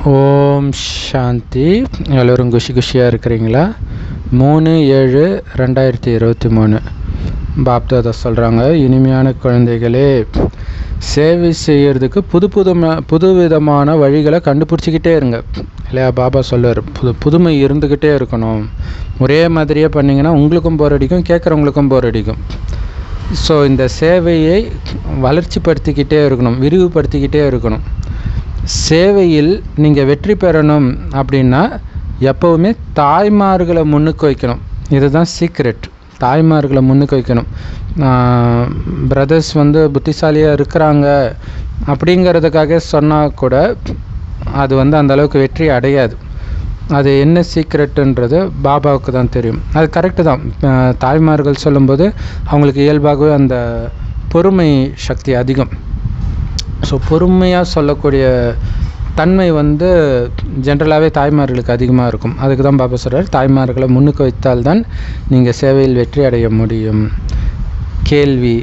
ஓம் சாந்தி எல்லோரும் குஷி குஷியாக இருக்கிறீங்களா மூணு ஏழு ரெண்டாயிரத்தி இருபத்தி மூணு பாப்தாதா சொல்கிறாங்க இனிமையான குழந்தைகளே சேவை செய்யறதுக்கு புது புது புது விதமான வழிகளை கண்டுபிடிச்சிக்கிட்டே இருங்க இல்லையா பாபா சொல்லுவார் புது புதுமை இருந்துக்கிட்டே இருக்கணும் ஒரே மாதிரியே பண்ணிங்கன்னா உங்களுக்கும் போர் அடிக்கும் கேட்குறவங்களுக்கும் போர் அடிக்கும் ஸோ இந்த சேவையை வளர்ச்சிப்படுத்திக்கிட்டே இருக்கணும் விரிவுபடுத்திக்கிட்டே இருக்கணும் சேவையில் நீங்கள் வெற்றி பெறணும் அப்படின்னா எப்போவுமே தாய்மார்களை முன்னுக்கு வைக்கணும் இதுதான் சீக்ரெட் தாய்மார்களை முன்னுக்கு வைக்கணும் பிரதர்ஸ் வந்து புத்திசாலியாக இருக்கிறாங்க அப்படிங்கிறதுக்காக சொன்னால் கூட அது வந்து அந்த அளவுக்கு வெற்றி அடையாது அது என்ன சீக்ரெட்டுன்றது பாபாவுக்கு தான் தெரியும் அது கரெக்டு தான் தாய்மார்கள் சொல்லும்போது அவங்களுக்கு இயல்பாகவே அந்த பொறுமை சக்தி அதிகம் ஸோ பொறுமையாக சொல்லக்கூடிய தன்மை வந்து ஜென்ரலாகவே தாய்மார்களுக்கு அதிகமாக இருக்கும் அதுக்கு தான் பாபா சொல்கிறார் தாய்மார்களை முன்னுக்கு வைத்தால்தான் நீங்கள் சேவையில் வெற்றி அடைய முடியும் கேள்வி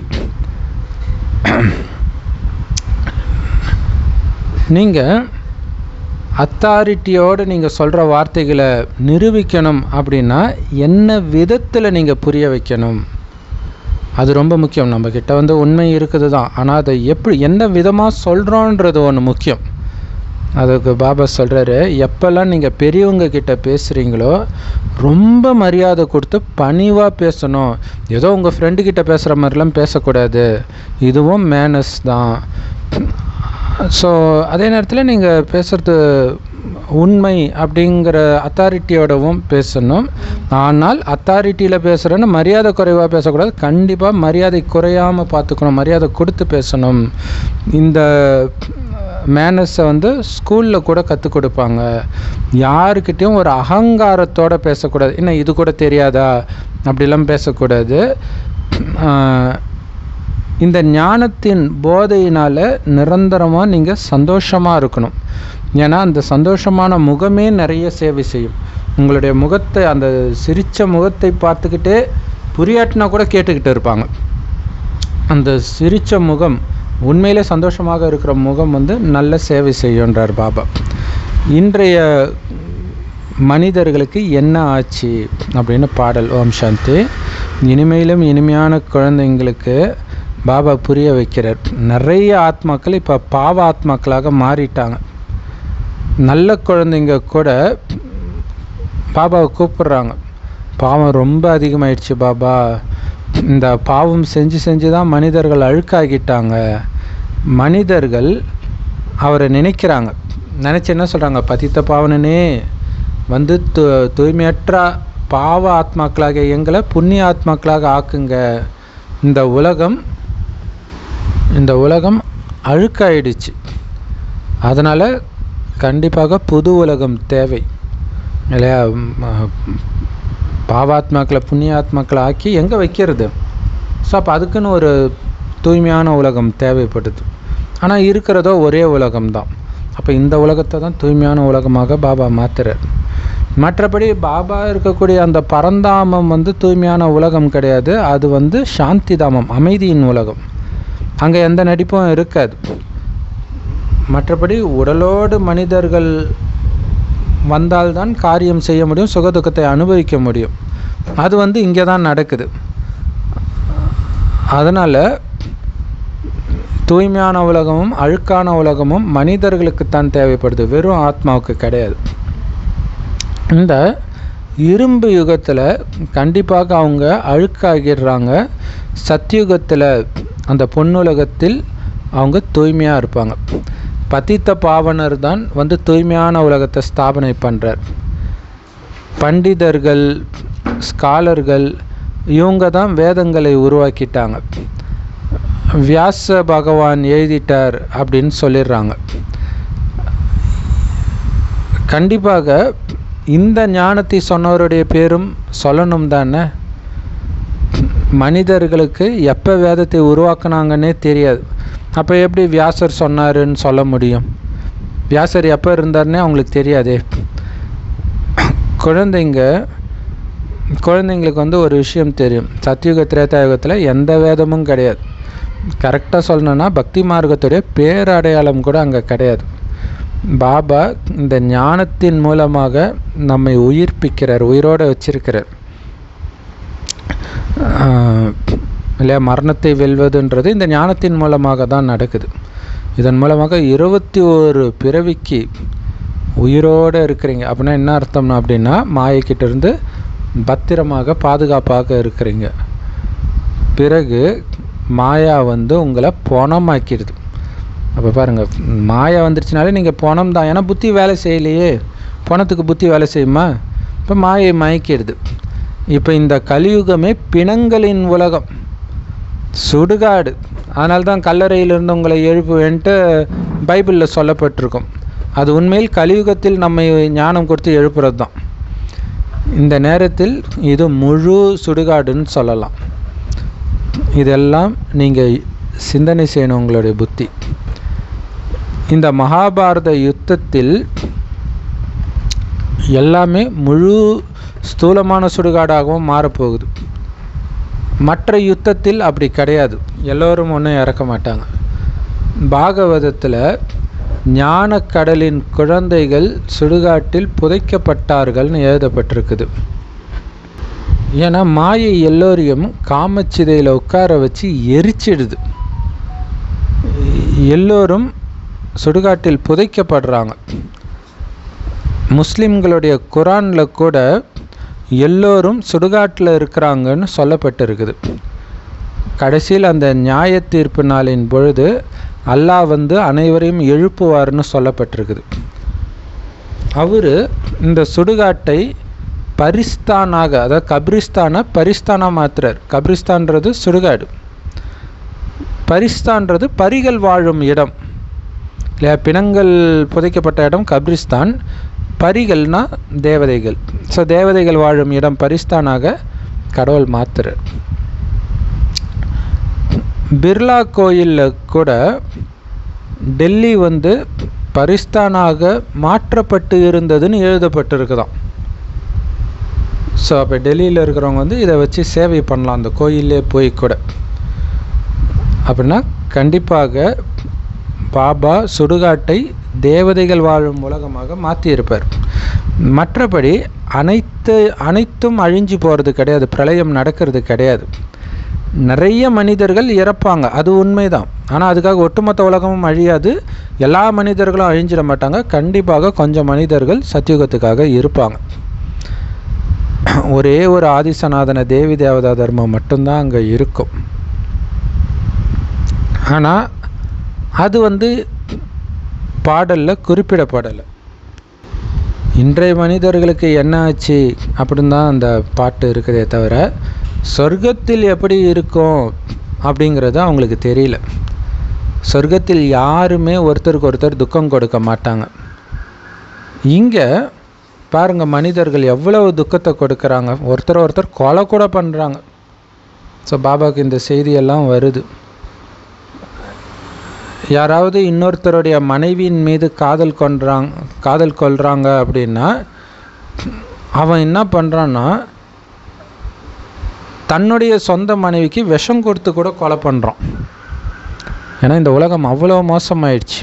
நீங்கள் அத்தாரிட்டியோடு நீங்கள் சொல்கிற வார்த்தைகளை நிரூபிக்கணும் அப்படின்னா என்ன விதத்தில் நீங்கள் புரிய வைக்கணும் அது ரொம்ப முக்கியம் நம்மக்கிட்ட வந்து உண்மை இருக்குது தான் ஆனால் அதை எப்படி என்ன விதமாக சொல்கிறோன்றது ஒன்று முக்கியம் அதுக்கு பாபா சொல்கிறாரு எப்போல்லாம் நீங்கள் பெரியவங்க கிட்ட பேசுகிறீங்களோ ரொம்ப மரியாதை கொடுத்து பணிவாக பேசணும் ஏதோ உங்கள் ஃப்ரெண்டு கிட்ட பேசுகிற மாதிரிலாம் பேசக்கூடாது இதுவும் மேனஸ் தான் ஸோ அதே நேரத்தில் நீங்கள் பேசுகிறது உண்மை அப்படிங்கிற அத்தாரிட்டியோடவும் பேசணும் ஆனால் அத்தாரிட்டியில் பேசுகிறேன்னு மரியாதை குறைவாக பேசக்கூடாது கண்டிப்பாக மரியாதை குறையாமல் பார்த்துக்கணும் மரியாதை கொடுத்து பேசணும் இந்த மேனஸை வந்து ஸ்கூலில் கூட கற்றுக் கொடுப்பாங்க யாருக்கிட்டேயும் ஒரு அகங்காரத்தோடு பேசக்கூடாது என்ன இது கூட தெரியாதா அப்படிலாம் பேசக்கூடாது இந்த ஞானத்தின் போதையினால் நிரந்தரமாக நீங்கள் சந்தோஷமாக இருக்கணும் ஏன்னா அந்த சந்தோஷமான முகமே நிறைய சேவை செய்யும் உங்களுடைய முகத்தை அந்த சிரித்த முகத்தை பார்த்துக்கிட்டே புரியாட்டினா கூட கேட்டுக்கிட்டு இருப்பாங்க அந்த சிரித்த முகம் உண்மையிலே சந்தோஷமாக இருக்கிற முகம் வந்து நல்ல சேவை செய்யுன்றார் பாபா இன்றைய மனிதர்களுக்கு என்ன ஆச்சு அப்படின்னு பாடல் ஓம் சாந்தி இனிமையிலும் இனிமையான குழந்தைங்களுக்கு பாபா புரிய வைக்கிறார் நிறைய ஆத்மாக்கள் இப்போ பாவ ஆத்மாக்களாக மாறிட்டாங்க நல்ல குழந்தைங்க கூட பாபாவை கூப்பிடுறாங்க பாவம் ரொம்ப அதிகமாயிடுச்சு பாபா இந்த பாவம் செஞ்சு செஞ்சு தான் மனிதர்கள் அழுக்காகிட்டாங்க மனிதர்கள் அவரை நினைக்கிறாங்க நினச்சி என்ன சொல்கிறாங்க பதித்த பாவனனே வந்து து தூய்மையற்ற பாவ ஆத்மாக்களாக எங்களை புண்ணிய ஆத்மாக்களாக ஆக்குங்க இந்த உலகம் இந்த உலகம் அழுக்காயிடுச்சு அதனால் கண்டிப்பாக புது உலகம் தேவை இல்லையா பாவாத்மாக்களை புண்ணியாத்மாக்களை ஆக்கி எங்கே வைக்கிறது ஸோ அப்போ அதுக்குன்னு ஒரு தூய்மையான உலகம் தேவைப்படுது ஆனால் இருக்கிறதோ ஒரே உலகம்தான் அப்போ இந்த உலகத்தை தான் தூய்மையான உலகமாக பாபா மாத்துறார் மற்றபடி பாபா இருக்கக்கூடிய அந்த பரந்தாமம் வந்து தூய்மையான உலகம் கிடையாது அது வந்து சாந்தி தாமம் அமைதியின் உலகம் அங்கே எந்த நடிப்பும் இருக்காது மற்றபடி உடலோடு மனிதர்கள் வந்தால்தான் காரியம் செய்ய முடியும் சுகதுக்கத்தை அனுபவிக்க முடியும் அது வந்து இங்கே தான் நடக்குது அதனால் தூய்மையான உலகமும் அழுக்கான உலகமும் மனிதர்களுக்குத்தான் தேவைப்படுது வெறும் ஆத்மாவுக்கு கிடையாது இந்த இரும்பு யுகத்தில் கண்டிப்பாக அவங்க அழுக்காகிடுறாங்க சத்தியுகத்தில் அந்த பொன்னுலகத்தில் அவங்க தூய்மையாக இருப்பாங்க பதித்த பாவனர் தான் வந்து தூய்மையான உலகத்தை ஸ்தாபனை பண்ணுறார் பண்டிதர்கள் ஸ்காலர்கள் இவங்க தான் வேதங்களை உருவாக்கிட்டாங்க வியாச பகவான் எழுதிட்டார் அப்படின்னு சொல்லிடுறாங்க கண்டிப்பாக இந்த ஞானத்தை சொன்னவருடைய பேரும் சொல்லணும் தானே மனிதர்களுக்கு எப்போ வேதத்தை உருவாக்குனாங்கன்னே தெரியாது அப்போ எப்படி வியாசர் சொன்னாருன்னு சொல்ல முடியும் வியாசர் எப்போ இருந்தார்னே அவங்களுக்கு தெரியாதே குழந்தைங்க குழந்தைங்களுக்கு வந்து ஒரு விஷயம் தெரியும் சத்தியுக திரேதாயுகத்தில் எந்த வேதமும் கிடையாது கரெக்டாக சொல்லணுன்னா பக்தி மார்க்கத்துடைய பேரடையாளம் கூட அங்கே கிடையாது பாபா இந்த ஞானத்தின் மூலமாக நம்மை உயிர்ப்பிக்கிறார் உயிரோடு வச்சிருக்கிறார் ஆஹ் இல்லையா மரணத்தை வெல்வதுன்றது இந்த ஞானத்தின் மூலமாக தான் நடக்குது இதன் மூலமாக இருபத்தி ஒரு பிறவிக்கு உயிரோடு இருக்கிறீங்க அப்படின்னா என்ன அர்த்தம்னா அப்படின்னா மாயக்கிட்ட இருந்து பத்திரமாக பாதுகாப்பாக இருக்கிறீங்க பிறகு மாயா வந்து உங்களை பொணமாக்கிடுது அப்போ பாருங்கள் மாயா வந்துருச்சுனாலே நீங்கள் பொணம் தான் ஏன்னா புத்தி வேலை செய்யலையே பொணத்துக்கு புத்தி வேலை செய்யுமா இப்போ மாயை மயக்கிடுது இப்போ இந்த கலியுகமே பிணங்களின் உலகம் சுடுகாடு அதனால தான் கல்லறையிலிருந்து உங்களை எழுப்புவேன்ட்டு பைபிளில் சொல்லப்பட்டிருக்கும் அது உண்மையில் கலியுகத்தில் நம்மை ஞானம் கொடுத்து எழுப்புறது தான் இந்த நேரத்தில் இது முழு சுடுகாடுன்னு சொல்லலாம் இதெல்லாம் நீங்கள் சிந்தனை செய்யணும் உங்களுடைய புத்தி இந்த மகாபாரத யுத்தத்தில் எல்லாமே முழு ஸ்தூலமான சுடுகாடாகவும் மாறப்போகுது மற்ற யுத்தத்தில் அப்படி கிடையாது எல்லோரும் ஒன்றும் இறக்க மாட்டாங்க பாகவதத்தில் ஞானக்கடலின் குழந்தைகள் சுடுகாட்டில் புதைக்கப்பட்டார்கள்னு எழுதப்பட்டிருக்குது ஏன்னா மாயை எல்லோரையும் காமச்சிதையில் உட்கார வச்சு எரிச்சிடுது எல்லோரும் சுடுகாட்டில் புதைக்கப்படுறாங்க முஸ்லிம்களுடைய குரானில் கூட எல்லோரும் சுடுகாட்டில் இருக்கிறாங்கன்னு சொல்லப்பட்டிருக்குது கடைசியில் அந்த நியாய தீர்ப்பு நாளின் பொழுது அல்லாஹ் வந்து அனைவரையும் எழுப்புவார்னு சொல்லப்பட்டிருக்குது அவர் இந்த சுடுகாட்டை பரிஸ்தானாக அதாவது கபிரிஸ்தானை பரிஸ்தானாக மாத்துறார் கபிரிஸ்தான்றது சுடுகாடு பரிஸ்தான்றது பரிகள் வாழும் இடம் இல்லையா பிணங்கள் புதைக்கப்பட்ட இடம் கபிரிஸ்தான் பரிகள்னா தேவதைகள் ஸோ தேவதைகள் வாழும் இடம் பரிஸ்தானாக கடவுள் மாத்துறார் பிர்லா கோயிலில் கூட டெல்லி வந்து பரிஸ்தானாக மாற்றப்பட்டு இருந்ததுன்னு எழுதப்பட்டிருக்குதாம் ஸோ அப்போ டெல்லியில் இருக்கிறவங்க வந்து இதை வச்சு சேவை பண்ணலாம் அந்த கோயிலே போய் கூட அப்படின்னா கண்டிப்பாக பாபா சுடுகாட்டை தேவதைகள் வாழும் உலகமாக மாற்றியிருப்பார் மற்றபடி அனைத்து அனைத்தும் அழிஞ்சு போகிறது கிடையாது பிரளயம் நடக்கிறது கிடையாது நிறைய மனிதர்கள் இறப்பாங்க அது உண்மைதான் ஆனால் அதுக்காக ஒட்டுமொத்த உலகமும் அழியாது எல்லா மனிதர்களும் அழிஞ்சிட மாட்டாங்க கண்டிப்பாக கொஞ்சம் மனிதர்கள் சத்தியுகத்துக்காக இருப்பாங்க ஒரே ஒரு ஆதிசநாதன தேவி தேவதா தர்மம் மட்டும்தான் அங்கே இருக்கும் ஆனால் அது வந்து பாடலில் குறிப்பிடப்படலை இன்றைய மனிதர்களுக்கு என்ன ஆச்சு அப்படின்னு தான் அந்த பாட்டு இருக்குதே தவிர சொர்க்கத்தில் எப்படி இருக்கும் அப்படிங்கிறது அவங்களுக்கு தெரியல சொர்க்கத்தில் யாருமே ஒருத்தருக்கு ஒருத்தர் துக்கம் கொடுக்க மாட்டாங்க இங்கே பாருங்கள் மனிதர்கள் எவ்வளவு துக்கத்தை கொடுக்குறாங்க ஒருத்தர் ஒருத்தர் கொலை கூட பண்ணுறாங்க ஸோ பாபாவுக்கு இந்த செய்தியெல்லாம் வருது யாராவது இன்னொருத்தருடைய மனைவியின் மீது காதல் கொன்றாங்க காதல் கொள்கிறாங்க அப்படின்னா அவன் என்ன பண்ணுறான்னா தன்னுடைய சொந்த மனைவிக்கு விஷம் கொடுத்து கூட கொலை பண்ணுறான் ஏன்னா இந்த உலகம் அவ்வளோ மோசமாயிடுச்சு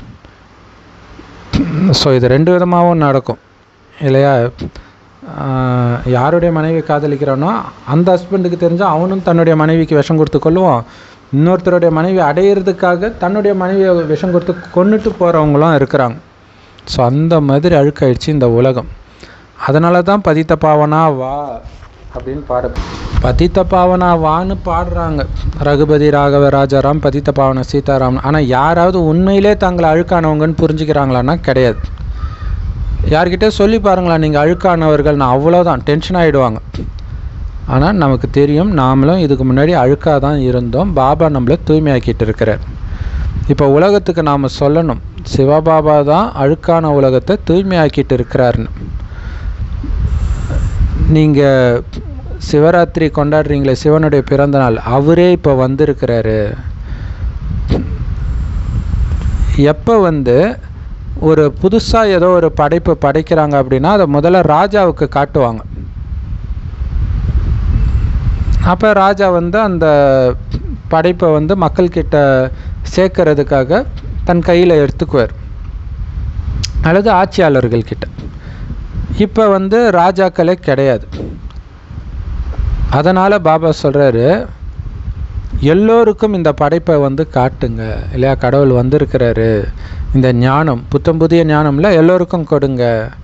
ஸோ இது ரெண்டு விதமாகவும் நடக்கும் இல்லையா ஆஹ் யாருடைய மனைவி காதலிக்கிறானோ அந்த ஹஸ்பண்டுக்கு தெரிஞ்சால் அவனும் தன்னுடைய மனைவிக்கு விஷம் கொடுத்து கொள்ளுவான் இன்னொருத்தருடைய மனைவி அடையிறதுக்காக தன்னுடைய மனைவியை விஷம் கொடுத்து கொன்னுட்டு போகிறவங்களும் இருக்கிறாங்க ஸோ அந்த மாதிரி அழுக்காயிடுச்சு இந்த உலகம் அதனால தான் பதித்த பாவனா வா அப்படின்னு பாட பதித்த பாவனா வான்னு பாடுறாங்க ரகுபதி ராகவ ராஜாராம் பதித்த பாவன சீதாராம் ஆனால் யாராவது உண்மையிலே தங்களை அழுக்கானவங்கன்னு புரிஞ்சுக்கிறாங்களான்னா கிடையாது யார்கிட்ட சொல்லி பாருங்களா நீங்கள் அழுக்கானவர்கள் நான் அவ்வளோதான் டென்ஷன் ஆகிடுவாங்க ஆனால் நமக்கு தெரியும் நாமளும் இதுக்கு முன்னாடி அழுக்காக தான் இருந்தோம் பாபா நம்மளை தூய்மையாக்கிட்டு இருக்கிறார் இப்போ உலகத்துக்கு நாம் சொல்லணும் சிவபாபா தான் அழுக்கான உலகத்தை தூய்மையாக்கிட்டு இருக்கிறாருன்னு நீங்கள் சிவராத்திரி கொண்டாடுறீங்களே சிவனுடைய பிறந்த நாள் அவரே இப்போ வந்திருக்கிறாரு எப்போ வந்து ஒரு புதுசாக ஏதோ ஒரு படைப்பு படைக்கிறாங்க அப்படின்னா அதை முதல்ல ராஜாவுக்கு காட்டுவாங்க அப்போ ராஜா வந்து அந்த படைப்பை வந்து மக்கள்கிட்ட சேர்க்கறதுக்காக தன் கையில் எடுத்துக்குவார் அல்லது ஆட்சியாளர்கள் கிட்ட இப்போ வந்து ராஜாக்களே கிடையாது அதனால் பாபா சொல்கிறாரு எல்லோருக்கும் இந்த படைப்பை வந்து காட்டுங்க இல்லையா கடவுள் வந்திருக்கிறாரு இந்த ஞானம் புத்தம் புதிய ஞானம்ல எல்லோருக்கும் கொடுங்க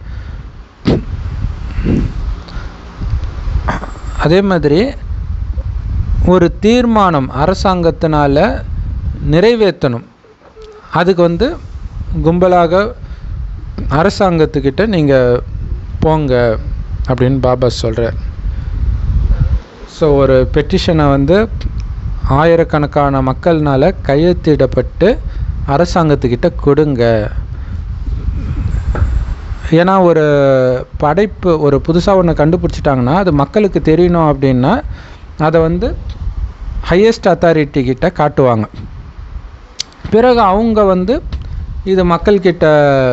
அதே மாதிரி ஒரு தீர்மானம் அரசாங்கத்தினால நிறைவேற்றணும் அதுக்கு வந்து கும்பலாக அரசாங்கத்துக்கிட்ட நீங்கள் போங்க அப்படின்னு பாபா சொல்கிறார் ஸோ ஒரு பெட்டிஷனை வந்து ஆயிரக்கணக்கான மக்கள்னால கையெழுத்திடப்பட்டு அரசாங்கத்துக்கிட்ட கொடுங்க ஏன்னா ஒரு படைப்பு ஒரு புதுசாக ஒன்று கண்டுபிடிச்சிட்டாங்கன்னா அது மக்களுக்கு தெரியணும் அப்படின்னா அதை வந்து ஹையஸ்ட் அத்தாரிட்டி கிட்ட காட்டுவாங்க பிறகு அவங்க வந்து இது மக்கள்கிட்ட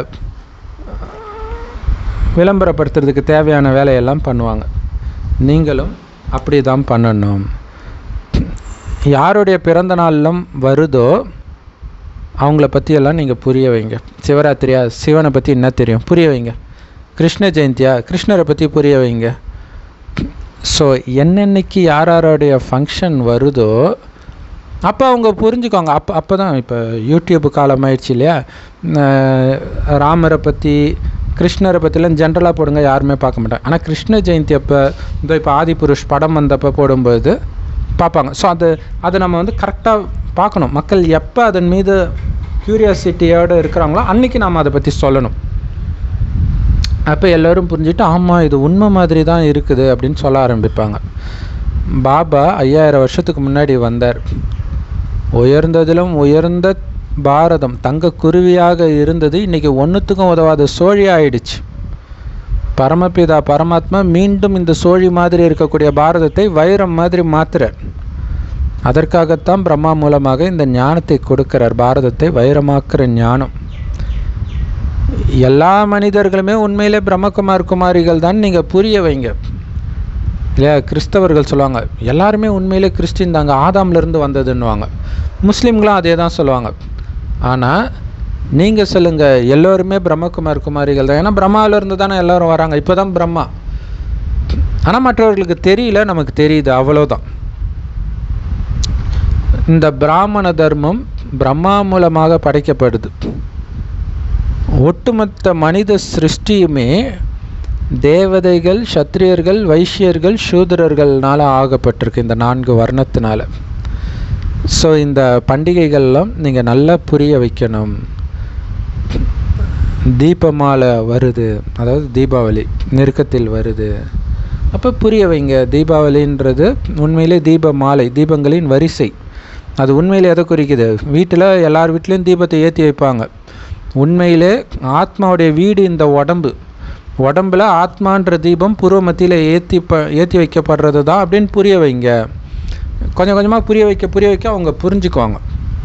விளம்பரப்படுத்துறதுக்கு தேவையான வேலையெல்லாம் பண்ணுவாங்க நீங்களும் அப்படி தான் பண்ணணும் யாருடைய பிறந்த நாளிலும் வருதோ அவங்கள பற்றியெல்லாம் நீங்கள் புரிய வைங்க சிவராத்திரியா சிவனை பற்றி என்ன தெரியும் புரிய வைங்க கிருஷ்ண ஜெயந்தியா கிருஷ்ணரை பற்றி புரிய வைங்க ஸோ என்னென்னைக்கு யார் யாருடைய ஃபங்க்ஷன் வருதோ அப்போ அவங்க புரிஞ்சுக்குவாங்க அப்போ அப்போ தான் இப்போ யூடியூப் காலம் ஆயிடுச்சு இல்லையா அஹ் ராமரை பற்றி கிருஷ்ணரை பற்றிலாம் ஜென்ரலாக போடுங்க யாருமே பார்க்க மாட்டாங்க ஆனால் கிருஷ்ண ஜெயந்தி அப்போ இந்த இப்போ ஆதிபுருஷ் படம் வந்தப்போ போடும்போது பார்ப்பாங்க ஸோ அது அதை நம்ம வந்து கரெக்டாக பார்க்கணும் மக்கள் எப்போ அதன் மீது க்யூரியாசிட்டியோடு இருக்கிறாங்களோ அன்றைக்கி நாம் அதை பற்றி சொல்லணும் அப்போ எல்லோரும் புரிஞ்சுட்டு ஆமாம் இது உண்மை மாதிரி தான் இருக்குது அப்படின்னு சொல்ல ஆரம்பிப்பாங்க பாபா ஐயாயிரம் வருஷத்துக்கு முன்னாடி வந்தார் உயர்ந்ததிலும் உயர்ந்த பாரதம் தங்க குருவியாக இருந்தது இன்னைக்கு ஒன்றுத்துக்கும் உதவாத சோழி ஆயிடுச்சு பரமபிதா பரமாத்மா மீண்டும் இந்த சோழி மாதிரி இருக்கக்கூடிய பாரதத்தை வைரம் மாதிரி மாத்துறார் அதற்காகத்தான் பிரம்மா மூலமாக இந்த ஞானத்தை கொடுக்கிறார் பாரதத்தை வைரமாக்குற ஞானம் எல்லா மனிதர்களுமே உண்மையிலே பிரம்மகுமார் குமாரிகள் தான் நீங்கள் புரிய வைங்க இல்லையா கிறிஸ்தவர்கள் சொல்லுவாங்க எல்லாருமே உண்மையிலே கிறிஸ்டின் தாங்க ஆதாம்லேருந்து வந்ததுன்னுவாங்க முஸ்லீம்களும் அதே தான் சொல்லுவாங்க ஆனால் நீங்கள் சொல்லுங்கள் எல்லோருமே பிரம்மகுமார் குமாரிகள் தான் ஏன்னா பிரம்மாவிலேருந்து தானே எல்லோரும் வராங்க இப்போ தான் பிரம்மா ஆனால் மற்றவர்களுக்கு தெரியல நமக்கு தெரியுது அவ்வளோதான் இந்த பிராமண தர்மம் பிரம்மா மூலமாக படைக்கப்படுது ஒட்டுமொத்த மனித சிருஷ்டியுமே தேவதைகள் சத்திரியர்கள் வைஷ்யர்கள் சூத்திரர்கள்னால ஆகப்பட்டிருக்கு இந்த நான்கு வர்ணத்தினால ஸோ இந்த பண்டிகைகள்லாம் நீங்கள் நல்லா புரிய வைக்கணும் தீபமாலை வருது அதாவது தீபாவளி நெருக்கத்தில் வருது அப்போ புரிய வைங்க தீபாவளின்றது உண்மையிலே தீப மாலை தீபங்களின் வரிசை அது உண்மையிலே எதை குறிக்குது வீட்டில் எல்லார் வீட்லேயும் தீபத்தை ஏற்றி வைப்பாங்க உண்மையிலே ஆத்மாவுடைய வீடு இந்த உடம்பு உடம்புல ஆத்மான்ற தீபம் பூர்வ மத்தியில் ஏற்றி ப ஏற்றி வைக்கப்படுறது தான் அப்படின்னு புரிய வைங்க கொஞ்சம் கொஞ்சமாக புரிய வைக்க புரிய வைக்க அவங்க புரிஞ்சுக்குவாங்க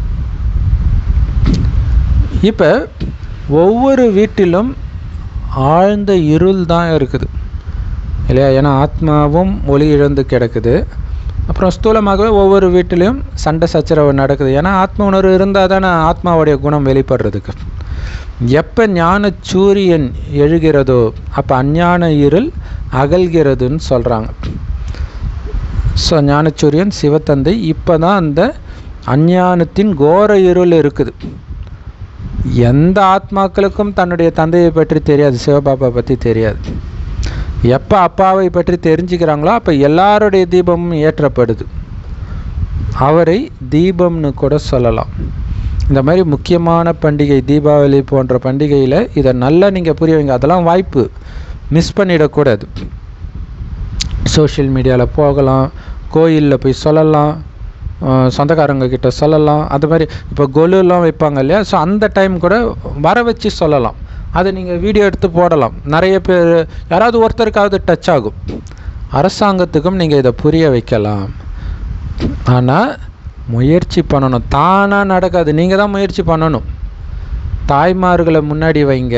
இப்போ ஒவ்வொரு வீட்டிலும் ஆழ்ந்த இருள் தான் இருக்குது இல்லையா ஏன்னா ஆத்மாவும் ஒளி இழந்து கிடக்குது அப்புறம் ஸ்தூலமாகவே ஒவ்வொரு வீட்டிலையும் சண்டை சச்சரவு நடக்குது ஏன்னா ஆத்ம உணர்வு இருந்தால் தானே ஆத்மாவுடைய குணம் வெளிப்படுறதுக்கு எப்போ ஞான சூரியன் எழுகிறதோ அப்போ அஞ்ஞான இருள் அகல்கிறதுன்னு சொல்கிறாங்க ஸோ ஞானச்சூரியன் சிவத்தந்தை இப்போ தான் அந்த அஞ்ஞானத்தின் கோர இருள் இருக்குது எந்த ஆத்மாக்களுக்கும் தன்னுடைய தந்தையை பற்றி தெரியாது சிவபாபா பற்றி தெரியாது எப்போ அப்பாவை பற்றி தெரிஞ்சுக்கிறாங்களோ அப்போ எல்லாருடைய தீபமும் ஏற்றப்படுது அவரை தீபம்னு கூட சொல்லலாம் இந்த மாதிரி முக்கியமான பண்டிகை தீபாவளி போன்ற பண்டிகையில் இதை நல்லா நீங்கள் புரிய வைங்க அதெல்லாம் வாய்ப்பு மிஸ் பண்ணிடக்கூடாது சோஷியல் மீடியாவில் போகலாம் கோயிலில் போய் சொல்லலாம் அஹ் சொந்தக்காரங்க கிட்ட சொல்லலாம் அது மாதிரி இப்போ கொலுலாம் வைப்பாங்க இல்லையா ஸோ அந்த டைம் கூட வர வச்சு சொல்லலாம் அதை நீங்கள் வீடியோ எடுத்து போடலாம் நிறைய பேர் யாராவது ஒருத்தருக்காவது டச் ஆகும் அரசாங்கத்துக்கும் நீங்கள் இதை புரிய வைக்கலாம் ஆனால் முயற்சி பண்ணணும் தானாக நடக்காது நீங்கள் தான் முயற்சி பண்ணணும் தாய்மார்களை முன்னாடி வைங்க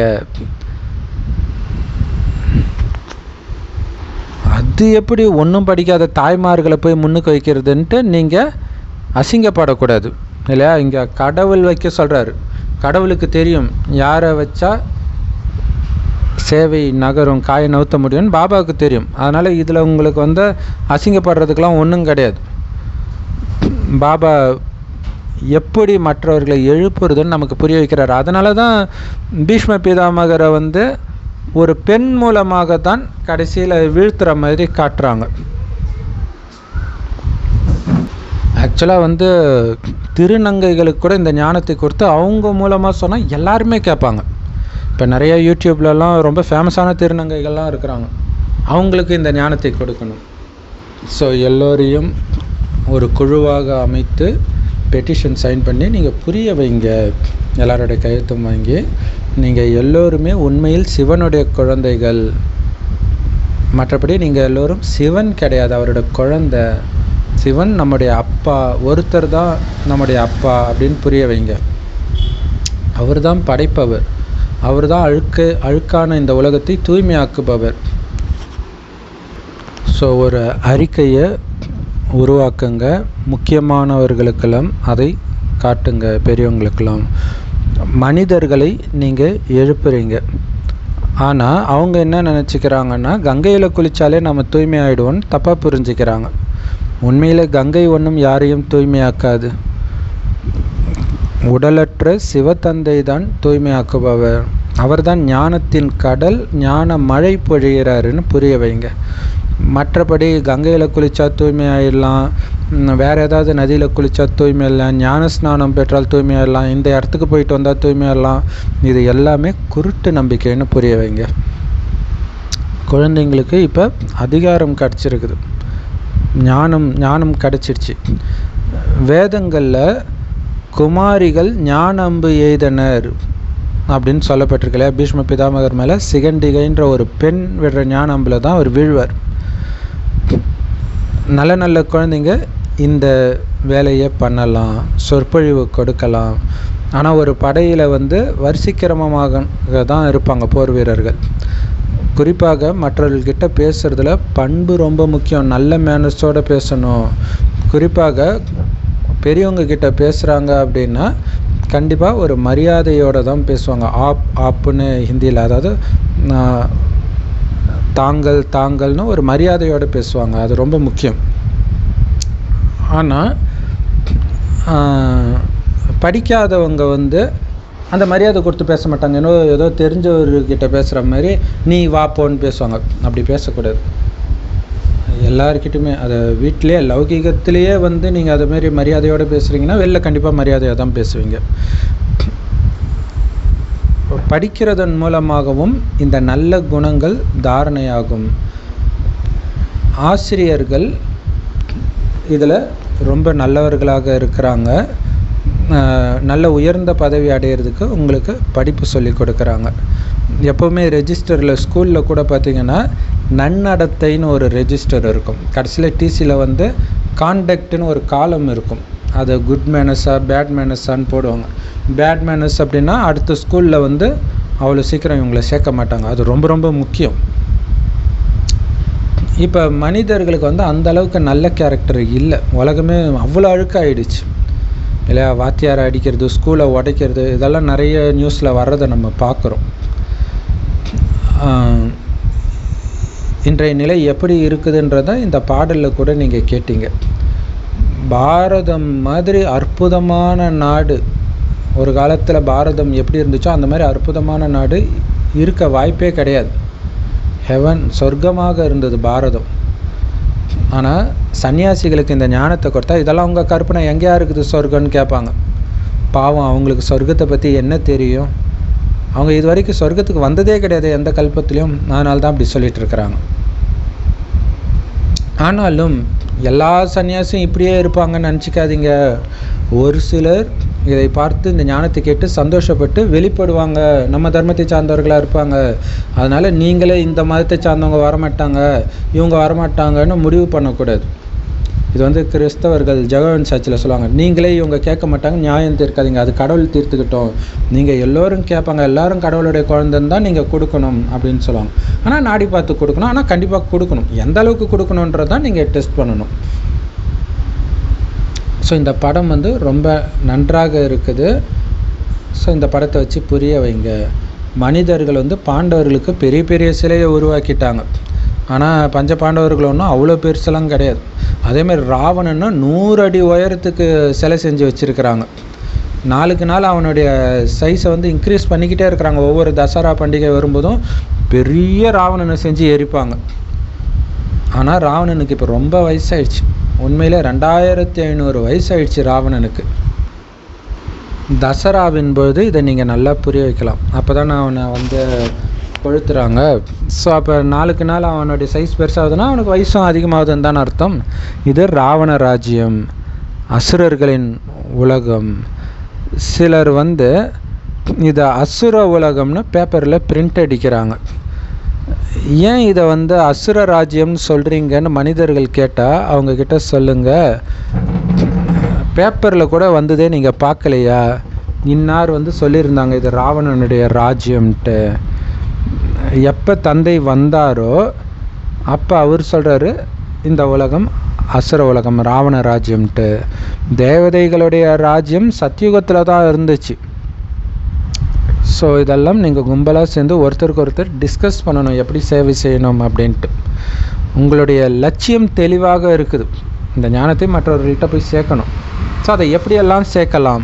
அது எப்படி ஒன்றும் படிக்காத தாய்மார்களை போய் முன்னுக்கு வைக்கிறதுன்ட்டு நீங்கள் அசிங்கப்படக்கூடாது இல்லையா இங்கே கடவுள் வைக்க சொல்கிறாரு கடவுளுக்கு தெரியும் யாரை வச்சா சேவை நகரும் காயை நவுத்த முடியும்னு பாபாவுக்கு தெரியும் அதனால் இதில் உங்களுக்கு வந்து அசிங்கப்படுறதுக்கெலாம் ஒன்றும் கிடையாது பாபா எப்படி மற்றவர்களை எழுப்புறதுன்னு நமக்கு புரிய வைக்கிறார் அதனால தான் பீஷ்ம பிதாமகரை வந்து ஒரு பெண் மூலமாக தான் கடைசியில் வீழ்த்துற மாதிரி காட்டுறாங்க ஆக்சுவலாக வந்து திருநங்கைகளுக்கு கூட இந்த ஞானத்தை கொடுத்து அவங்க மூலமாக சொன்னால் எல்லாருமே கேட்பாங்க இப்போ நிறைய யூடியூப்லலாம் ரொம்ப ஃபேமஸான திருநங்கைகள்லாம் இருக்கிறாங்க அவங்களுக்கு இந்த ஞானத்தை கொடுக்கணும் ஸோ எல்லோரையும் ஒரு குழுவாக அமைத்து பெட்டிஷன் சைன் பண்ணி நீங்கள் புரிய வைங்க எல்லாரோடைய கையெழுத்தும் வாங்கி நீங்கள் எல்லோருமே உண்மையில் சிவனுடைய குழந்தைகள் மற்றபடி நீங்கள் எல்லோரும் சிவன் கிடையாது அவரோட குழந்தை சிவன் நம்முடைய அப்பா ஒருத்தர் தான் நம்முடைய அப்பா அப்படின்னு புரிய வைங்க அவர் தான் படைப்பவர் அவர் தான் அழுக்கு அழுக்கான இந்த உலகத்தை தூய்மையாக்குபவர் ஸோ ஒரு அறிக்கையை உருவாக்குங்க முக்கியமானவர்களுக்கெல்லாம் அதை காட்டுங்க பெரியவங்களுக்கெல்லாம் மனிதர்களை நீங்கள் எழுப்புறீங்க ஆனால் அவங்க என்ன நினச்சிக்கிறாங்கன்னா கங்கையில் குளித்தாலே நம்ம தூய்மை ஆகிடுவோன்னு தப்பாக புரிஞ்சுக்கிறாங்க உண்மையில் கங்கை ஒன்றும் யாரையும் தூய்மையாக்காது உடலற்ற சிவத்தந்தை தான் தூய்மையாக்குபவர் அவர்தான் ஞானத்தின் கடல் ஞான மழை பொழிகிறாருன்னு புரிய வைங்க மற்றபடி கங்கையில் குளித்தா தூய்மை ஆயிடலாம் ம், வேற ஏதாவது நதியில் குளித்தா தூய்மை இல்லை ஞான ஸ்நானம் பெற்றால் தூய்மை ஆயிடலாம் இந்த இடத்துக்கு போயிட்டு வந்தால் தூய்மை ஆயிடலாம் இது எல்லாமே குருட்டு நம்பிக்கைன்னு புரிய வைங்க குழந்தைங்களுக்கு இப்போ அதிகாரம் கிடச்சிருக்குது ஞானம் ஞானம் கிடச்சிருச்சு வேதங்களில் குமாரிகள் ஞான அம்பு எய்தனர் அப்படின்னு சொல்லப்பட்டிருக்கு இல்லையா பீஷ்ம பிதாமகர் மேலே சிகண்டிகைன்ற ஒரு பெண் விடுற ஞான அம்பில் தான் அவர் வீழ்வார் நல்ல நல்ல குழந்தைங்க இந்த வேலையை பண்ணலாம் சொற்பொழிவு கொடுக்கலாம் ஆனால் ஒரு படையில் வந்து வரிசைக்கிரமமாக தான் இருப்பாங்க போர் வீரர்கள் குறிப்பாக மற்றவர்கள்கிட்ட பேசுகிறதுல பண்பு ரொம்ப முக்கியம் நல்ல மேனர்ஸோடு பேசணும் குறிப்பாக பெரியவங்க கிட்ட பேசுகிறாங்க அப்படின்னா கண்டிப்பாக ஒரு மரியாதையோடு தான் பேசுவாங்க ஆப் ஆப்புன்னு ஹிந்தியில் அதாவது ஆஹ், தாங்கள் தாங்கள்னு ஒரு மரியாதையோடு பேசுவாங்க அது ரொம்ப முக்கியம் ஆனால் படிக்காதவங்க வந்து அந்த மரியாதை கொடுத்து பேச மாட்டாங்க ஏதோ ஏதோ தெரிஞ்சவர்கிட்ட பேசுகிற மாதிரி நீ வா போன்னு பேசுவாங்க அப்படி பேசக்கூடாது எல்லாருக்கிட்டையுமே அதை வீட்டிலே லௌகீகத்திலேயே வந்து நீங்கள் அது மாதிரி மரியாதையோடு பேசுகிறீங்கன்னா வெளில கண்டிப்பாக மரியாதையாக தான் பேசுவீங்க படிக்கிறதன் மூலமாகவும் இந்த நல்ல குணங்கள் தாரணையாகும் ஆசிரியர்கள் இதில் ரொம்ப நல்லவர்களாக இருக்கிறாங்க அஹ் நல்ல உயர்ந்த பதவி அடையிறதுக்கு உங்களுக்கு படிப்பு சொல்லி கொடுக்குறாங்க எப்போவுமே ரெஜிஸ்டரில் ஸ்கூலில் கூட பார்த்தீங்கன்னா நன்னடத்தைன்னு ஒரு ரெஜிஸ்டர் இருக்கும் கடைசியில் டிசியில் வந்து காண்டக்ட்னு ஒரு காலம் இருக்கும் அது குட் மேனஸா பேட் மேனஸான்னு போடுவாங்க பேட் மேனஸ் அப்படின்னா அடுத்த ஸ்கூலில் வந்து அவ்வளோ சீக்கிரம் இவங்களை சேர்க்க மாட்டாங்க அது ரொம்ப ரொம்ப முக்கியம் இப்போ மனிதர்களுக்கு வந்து அந்த அளவுக்கு நல்ல கேரக்டர் இல்லை உலகமே அவ்வளோ அழுக்காயிடுச்சு இல்லையா வாத்தியாரை அடிக்கிறது ஸ்கூலை உடைக்கிறது இதெல்லாம் நிறைய நியூஸில் வர்றதை நம்ம பார்க்குறோம் இன்றைய நிலை எப்படி இருக்குதுன்றதை இந்த பாடலில் கூட நீங்கள் கேட்டீங்க பாரதம் மாதிரி அற்புதமான நாடு ஒரு காலத்தில் பாரதம் எப்படி இருந்துச்சோ அந்த மாதிரி அற்புதமான நாடு இருக்க வாய்ப்பே கிடையாது ஹெவன் சொர்க்கமாக இருந்தது பாரதம் ஆனால் சன்னியாசிகளுக்கு இந்த ஞானத்தை கொடுத்தா இதெல்லாம் உங்கள் கற்பனை எங்கேயா இருக்குது சொர்க்கம்னு கேட்பாங்க பாவம் அவங்களுக்கு சொர்க்கத்தை பற்றி என்ன தெரியும் அவங்க இது வரைக்கும் சொர்க்கத்துக்கு வந்ததே கிடையாது எந்த கல்பத்திலையும் அதனால தான் அப்படி சொல்லிட்டு இருக்கிறாங்க ஆனாலும் எல்லா சன்னியாசியும் இப்படியே இருப்பாங்கன்னு நினச்சிக்காதீங்க ஒரு சிலர் இதை பார்த்து இந்த ஞானத்தை கேட்டு சந்தோஷப்பட்டு வெளிப்படுவாங்க நம்ம தர்மத்தை சார்ந்தவர்களாக இருப்பாங்க அதனால் நீங்களே இந்த மதத்தை சார்ந்தவங்க வரமாட்டாங்க இவங்க வரமாட்டாங்கன்னு முடிவு பண்ணக்கூடாது இது வந்து கிறிஸ்தவர்கள் ஜெகவன் சர்ச்சில் சொல்லுவாங்க நீங்களே இவங்க கேட்க மாட்டாங்க நியாயம் தீர்க்காதீங்க அது கடவுள் தீர்த்துக்கிட்டோம் நீங்கள் எல்லோரும் கேட்பாங்க எல்லாரும் கடவுளுடைய குழந்தைன்னு தான் நீங்கள் கொடுக்கணும் அப்படின்னு சொல்லுவாங்க ஆனால் நாடி பார்த்து கொடுக்கணும் ஆனால் கண்டிப்பாக கொடுக்கணும் எந்த அளவுக்கு கொடுக்கணுன்றதான் நீங்கள் டெஸ்ட் பண்ணணும் ஸோ இந்த படம் வந்து ரொம்ப நன்றாக இருக்குது ஸோ இந்த படத்தை வச்சு புரிய வைங்க மனிதர்கள் வந்து பாண்டவர்களுக்கு பெரிய பெரிய சிலையை உருவாக்கிட்டாங்க ஆனால் பஞ்ச பாண்டவர்கள் ஒன்றும் அவ்வளோ பெருசெல்லாம் கிடையாது அதேமாதிரி ராவணன்னா நூறு அடி உயரத்துக்கு சிலை செஞ்சு வச்சுருக்கிறாங்க நாளுக்கு நாள் அவனுடைய சைஸை வந்து இன்க்ரீஸ் பண்ணிக்கிட்டே இருக்கிறாங்க ஒவ்வொரு தசரா பண்டிகை வரும்போதும் பெரிய ராவணனை செஞ்சு எரிப்பாங்க ஆனால் ராவணனுக்கு இப்போ ரொம்ப வயசாயிடுச்சு உண்மையிலே ரெண்டாயிரத்தி ஐநூறு வயசாயிடுச்சு ராவணனுக்கு தசராவின் போது இதை நீங்கள் நல்லா புரிய வைக்கலாம் அப்போ தான் அவனை வந்து கொளுத்துறாங்க ஸோ அப்போ நாளுக்கு நாள் அவனுடைய சைஸ் பெருசாகுதுன்னா அவனுக்கு வயசும் அதிகமாகுதுன்னு தானே அர்த்தம் இது ராவண ராஜ்யம் அசுரர்களின் உலகம் சிலர் வந்து இதை அசுர உலகம்னு பேப்பரில் பிரிண்ட் அடிக்கிறாங்க ஏன் இதை வந்து அசுர ராஜ்யம்னு சொல்கிறீங்கன்னு மனிதர்கள் கேட்டால் அவங்கக்கிட்ட சொல்லுங்கள் பேப்பரில் கூட வந்ததே நீங்கள் பார்க்கலையா இன்னார் வந்து சொல்லியிருந்தாங்க இது ராவணனுடைய ராஜ்யம்ன்ட்டு எப்போ தந்தை வந்தாரோ அப்போ அவர் சொல்கிறாரு இந்த உலகம் அசுர உலகம் ராவண ராஜ்யம்ன்ட்டு தேவதைகளுடைய ராஜ்யம் சத்தியுகத்தில் தான் இருந்துச்சு ஸோ இதெல்லாம் நீங்கள் கும்பலாக சேர்ந்து ஒருத்தருக்கு ஒருத்தர் டிஸ்கஸ் பண்ணணும் எப்படி சேவை செய்யணும் அப்படின்ட்டு உங்களுடைய லட்சியம் தெளிவாக இருக்குது இந்த ஞானத்தை மற்றவர்கள்ட்ட போய் சேர்க்கணும் ஸோ அதை எப்படியெல்லாம் சேர்க்கலாம்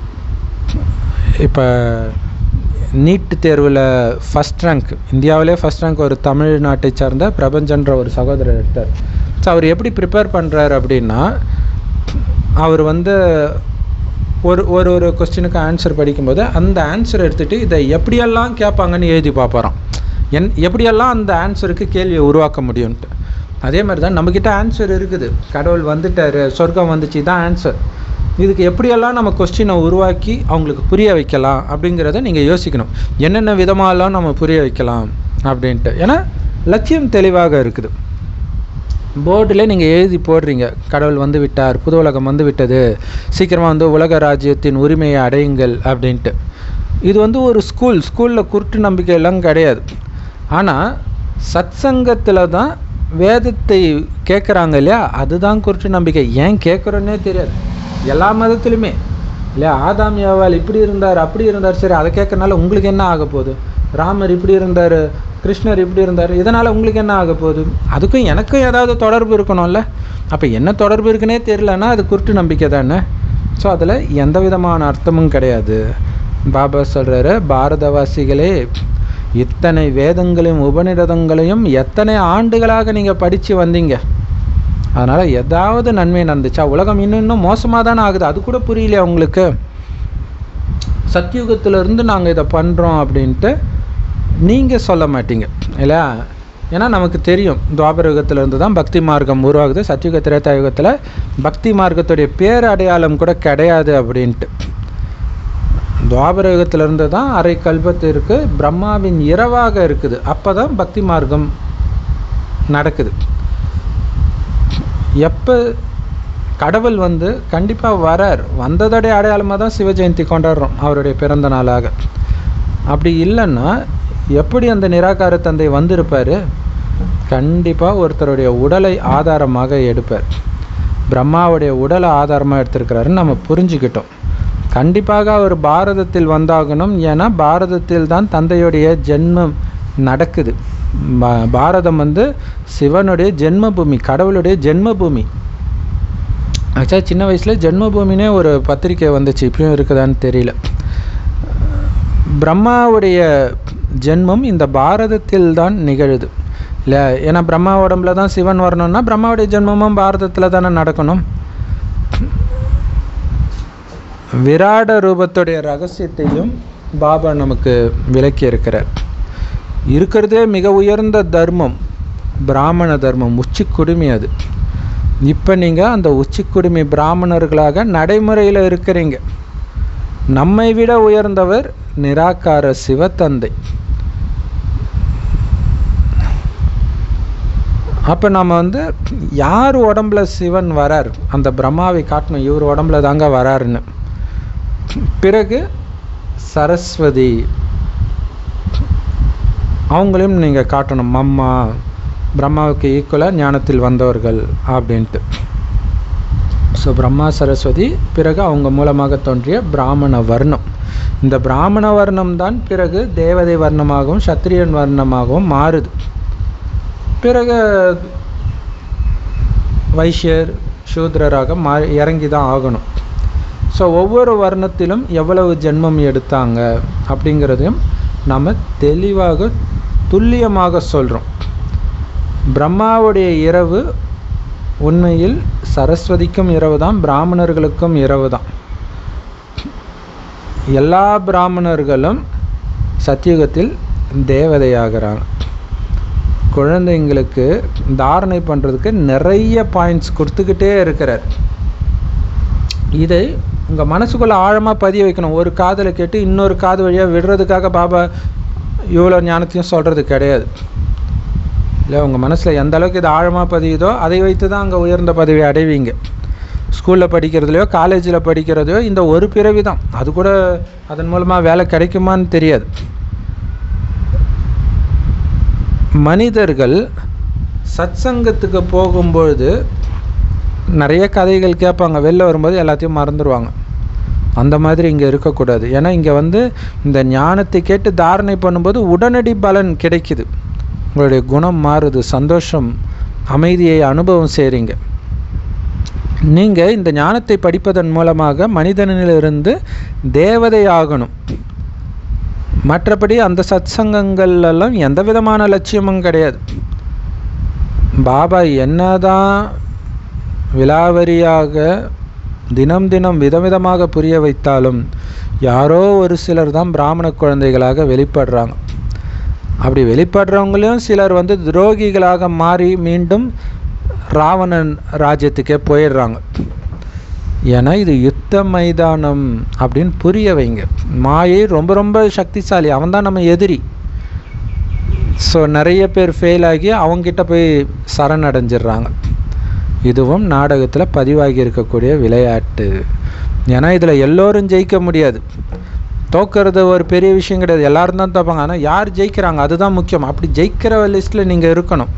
இப்போ நீட் தேர்வில் ஃபஸ்ட் ரேங்க் இந்தியாவிலே ஃபஸ்ட் ரேங்க் ஒரு தமிழ்நாட்டை சார்ந்த பிரபஞ்சன்ற ஒரு சகோதரர் எடுத்தார் ஸோ அவர் எப்படி ப்ரிப்பேர் பண்ணுறாரு அப்படின்னா அவர் வந்து ஒரு ஒரு ஒரு கொஸ்டினுக்கு ஆன்சர் படிக்கும்போது அந்த ஆன்சர் எடுத்துகிட்டு இதை எப்படியெல்லாம் கேட்பாங்கன்னு எழுதி பார்ப்பாராம் என் எப்படியெல்லாம் அந்த ஆன்சருக்கு கேள்வியை உருவாக்க முடியும்ன்ட்டு அதே மாதிரி தான் நம்மக்கிட்ட ஆன்சர் இருக்குது கடவுள் வந்துட்டார் சொர்க்கம் வந்துச்சு தான் ஆன்சர் இதுக்கு எப்படியெல்லாம் நம்ம கொஸ்டினை உருவாக்கி அவங்களுக்கு புரிய வைக்கலாம் அப்படிங்கிறத நீங்கள் யோசிக்கணும் என்னென்ன விதமாலாம் நம்ம புரிய வைக்கலாம் அப்படின்ட்டு ஏன்னா லட்சியம் தெளிவாக இருக்குது போர்டில் நீங்கள் எழுதி போடுறீங்க கடவுள் வந்து விட்டார் புது உலகம் வந்து விட்டது சீக்கிரமாக வந்து உலக ராஜ்யத்தின் உரிமையை அடையுங்கள் அப்படின்ட்டு இது வந்து ஒரு ஸ்கூல் ஸ்கூலில் குருட்டு நம்பிக்கை எல்லாம் கிடையாது ஆனால் சத்சங்கத்தில் தான் வேதத்தை கேட்குறாங்க இல்லையா அதுதான் குருட்டு நம்பிக்கை ஏன் கேட்குறோன்னே தெரியாது எல்லா மதத்துலையுமே இல்லையா ஆதாம் யவால் இப்படி இருந்தார் அப்படி இருந்தார் சரி அதை கேட்கறனால உங்களுக்கு என்ன ஆக போகுது ராமர் இப்படி இருந்தார் கிருஷ்ணர் இப்படி இருந்தார் இதனால் உங்களுக்கு என்ன ஆக போகுது அதுக்கும் எனக்கும் ஏதாவது தொடர்பு இருக்கணும்ல அப்போ என்ன தொடர்பு இருக்குன்னே தெரியலன்னா அது குருட்டு நம்பிக்கை தானே ஸோ அதில் எந்த விதமான அர்த்தமும் கிடையாது பாபா சொல்கிறாரு பாரதவாசிகளே இத்தனை வேதங்களையும் உபநிடதங்களையும் எத்தனை ஆண்டுகளாக நீங்கள் படித்து வந்தீங்க அதனால் ஏதாவது நன்மை நடந்துச்சா உலகம் இன்னும் இன்னும் மோசமாக தானே ஆகுது அது கூட புரியலையா உங்களுக்கு சத்தியுகத்திலிருந்து நாங்கள் இதை பண்ணுறோம் அப்படின்ட்டு நீங்கள் சொல்ல மாட்டீங்க இல்லையா ஏன்னா நமக்கு தெரியும் துவாபர யுகத்திலிருந்து தான் பக்தி மார்க்கம் உருவாகுது சத்தியுக திரேதா யுகத்தில் பக்தி மார்க்கத்துடைய பேர் அடையாளம் கூட கிடையாது அப்படின்ட்டு துவாபர யுகத்திலிருந்து தான் அரை கல்பத்திற்கு பிரம்மாவின் இரவாக இருக்குது அப்போ தான் பக்தி மார்க்கம் நடக்குது எப்போ கடவுள் வந்து கண்டிப்பாக வரார் வந்ததோடைய அடையாளமாக தான் சிவஜெயந்தி கொண்டாடுறோம் அவருடைய பிறந்த நாளாக அப்படி இல்லைன்னா எப்படி அந்த நிராகார தந்தை வந்திருப்பார் கண்டிப்பாக ஒருத்தருடைய உடலை ஆதாரமாக எடுப்பார் பிரம்மாவுடைய உடலை ஆதாரமாக எடுத்திருக்கிறாருன்னு நம்ம புரிஞ்சுக்கிட்டோம் கண்டிப்பாக அவர் பாரதத்தில் வந்தாகணும் ஏன்னா பாரதத்தில் தான் தந்தையுடைய ஜென்மம் நடக்குது பா- பாரதம் வந்து சிவனுடைய ஜென்மபூமி கடவுளுடைய ஜென்மபூமி ஆக்சுவலாக சின்ன வயசில் ஜென்மபூமினே ஒரு பத்திரிக்கை வந்துச்சு இப்பயும் இருக்குதான்னு தெரியல பிரம்மாவுடைய ஜென்மம் இந்த பாரதத்தில் தான் நிகழுது இல்லை ஏன்னா பிரம்மா உடம்புல தான் சிவன் வரணும்னா பிரம்மாவுடைய ஜென்மமும் பாரதத்தில் தானே நடக்கணும் விராட ரூபத்துடைய ரகசியத்தையும் பாபா நமக்கு விளக்கி இருக்கிறார் இருக்கிறதே மிக உயர்ந்த தர்மம் பிராமண தர்மம் உச்சி குடுமி அது இப்போ நீங்கள் அந்த உச்சி குடுமி பிராமணர்களாக நடைமுறையில் இருக்கிறீங்க நம்மை விட உயர்ந்தவர் நிராகார சிவத்தந்தை அப்போ நம்ம வந்து யார் உடம்புல சிவன் வரார் அந்த பிரம்மாவை காட்டணும் இவர் உடம்புல தாங்க வராருன்னு பிறகு சரஸ்வதி அவங்களையும் நீங்கள் காட்டணும் மம்மா பிரம்மாவுக்கு ஈக்குவலாக ஞானத்தில் வந்தவர்கள் அப்படின்ட்டு ஸோ பிரம்மா சரஸ்வதி பிறகு அவங்க மூலமாக தோன்றிய பிராமண வர்ணம் இந்த பிராமண வர்ணம் தான் பிறகு தேவதை வர்ணமாகவும் சத்திரியன் வர்ணமாகவும் மாறுது பிறகு வைஷ்யர் சூத்ரராக மா இறங்கி தான் ஆகணும் ஸோ ஒவ்வொரு வர்ணத்திலும் எவ்வளவு ஜென்மம் எடுத்தாங்க அப்படிங்கிறதையும் நம்ம தெளிவாக துல்லியமாக சொல்கிறோம் பிரம்மாவுடைய இரவு உண்மையில் சரஸ்வதிக்கும் இரவு தான் பிராமணர்களுக்கும் இரவு தான் எல்லா பிராமணர்களும் சத்தியுகத்தில் தேவதையாகிறாங்க குழந்தைங்களுக்கு தாரணை பண்ணுறதுக்கு நிறைய பாயிண்ட்ஸ் கொடுத்துக்கிட்டே இருக்கிறார் இதை உங்கள் மனசுக்குள்ளே ஆழமாக பதிய வைக்கணும் ஒரு காதில் கேட்டு இன்னொரு காது வழியாக விடுறதுக்காக பாபா இவ்வளோ ஞானத்தையும் சொல்கிறது கிடையாது இல்லை உங்கள் மனசில் எந்த அளவுக்கு இது ஆழமாக பதியுதோ அதை வைத்து தான் அங்கே உயர்ந்த பதவி அடைவீங்க ஸ்கூலில் படிக்கிறதுலையோ காலேஜில் படிக்கிறதையோ இந்த ஒரு பிறவி தான் அது கூட அதன் மூலமாக வேலை கிடைக்குமான்னு தெரியாது மனிதர்கள் சத்சங்கத்துக்கு போகும்பொழுது நிறைய கதைகள் கேட்பாங்க வெளில வரும்போது எல்லாத்தையும் மறந்துடுவாங்க அந்த மாதிரி இங்கே இருக்கக்கூடாது ஏன்னா இங்கே வந்து இந்த ஞானத்தை கேட்டு தாரணை பண்ணும்போது உடனடி பலன் கிடைக்குது உங்களுடைய குணம் மாறுது சந்தோஷம் அமைதியை அனுபவம் செய்கிறீங்க நீங்கள் இந்த ஞானத்தை படிப்பதன் மூலமாக மனிதனிலிருந்து தேவதை ஆகணும் மற்றபடி அந்த சத்சங்கங்கள்லாம் எந்த விதமான லட்சியமும் கிடையாது பாபா என்னதான் விலாவரியாக தினம் தினம் விதவிதமாக புரிய வைத்தாலும் யாரோ ஒரு சிலர் தான் பிராமண குழந்தைகளாக வெளிப்படுறாங்க அப்படி வெளிப்படுறவங்களையும் சிலர் வந்து துரோகிகளாக மாறி மீண்டும் ராவணன் ராஜ்யத்துக்கே போயிடுறாங்க ஏன்னா இது யுத்த மைதானம் அப்படின்னு புரிய வைங்க மாயை ரொம்ப ரொம்ப சக்திசாலி அவன் தான் நம்ம எதிரி ஸோ நிறைய பேர் ஃபெயில் ஆகி அவங்ககிட்ட போய் சரணடைஞ்சிடுறாங்க இதுவும் நாடகத்தில் பதிவாகி இருக்கக்கூடிய விளையாட்டு ஏன்னா இதில் எல்லோரும் ஜெயிக்க முடியாது தோக்கிறது ஒரு பெரிய விஷயம் கிடையாது எல்லாரும் தான் தோப்பாங்க ஆனால் யார் ஜெயிக்கிறாங்க அதுதான் முக்கியம் அப்படி ஜெயிக்கிற லிஸ்ட்டில் நீங்கள் இருக்கணும்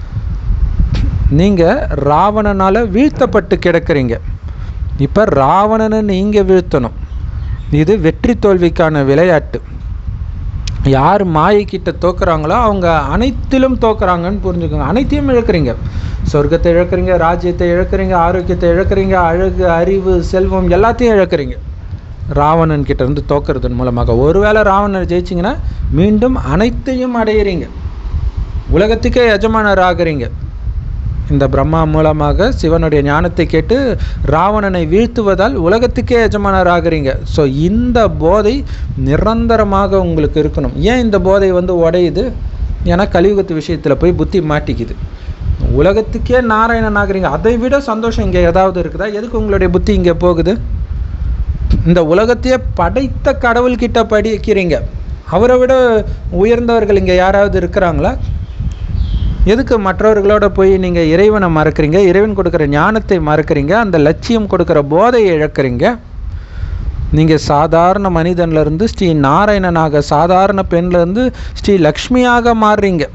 நீங்கள் ராவணனால் வீழ்த்தப்பட்டு கிடக்கிறீங்க இப்போ ராவணனை நீங்கள் வீழ்த்தணும் இது வெற்றி தோல்விக்கான விளையாட்டு யார் மாயைக்கிட்ட தோக்குறாங்களோ அவங்க அனைத்திலும் தோக்குறாங்கன்னு புரிஞ்சுக்கோங்க அனைத்தையும் இழக்கிறீங்க சொர்க்கத்தை இழக்கிறீங்க ராஜ்யத்தை இழக்கிறீங்க ஆரோக்கியத்தை இழக்கிறீங்க அழகு அறிவு செல்வம் எல்லாத்தையும் இழக்கிறீங்க ராவணன் கிட்ட இருந்து தோக்கிறதன் மூலமாக ஒருவேளை ராவணனை ஜெயிச்சிங்கன்னா மீண்டும் அனைத்தையும் அடையிறீங்க உலகத்துக்கே எஜமானர் ஆகுறீங்க இந்த பிரம்மா மூலமாக சிவனுடைய ஞானத்தை கேட்டு ராவணனை வீழ்த்துவதால் உலகத்துக்கே எஜமானர் ஆகுறீங்க ஸோ இந்த போதை நிரந்தரமாக உங்களுக்கு இருக்கணும் ஏன் இந்த போதை வந்து உடையுது ஏன்னா கலியுகத்து விஷயத்தில் போய் புத்தி மாட்டிக்குது உலகத்துக்கே நாராயணன் ஆகுறீங்க அதை விட சந்தோஷம் இங்கே ஏதாவது இருக்குதா எதுக்கு உங்களுடைய புத்தி இங்கே போகுது இந்த உலகத்தையே படைத்த கடவுள்கிட்ட படிக்கிறீங்க அவரை விட உயர்ந்தவர்கள் இங்கே யாராவது இருக்கிறாங்களா எதுக்கு மற்றவர்களோட போய் நீங்கள் இறைவனை மறக்கிறீங்க இறைவன் கொடுக்குற ஞானத்தை மறக்கிறீங்க அந்த லட்சியம் கொடுக்குற போதையை இழக்கிறீங்க நீங்கள் சாதாரண மனிதன்லேருந்து ஸ்ரீ நாராயணனாக சாதாரண பெண்லேருந்து ஸ்ரீ லக்ஷ்மியாக மாறுறீங்க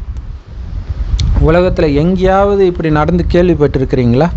உலகத்தில் எங்கேயாவது இப்படி நடந்து கேள்விப்பட்டிருக்கிறீங்களா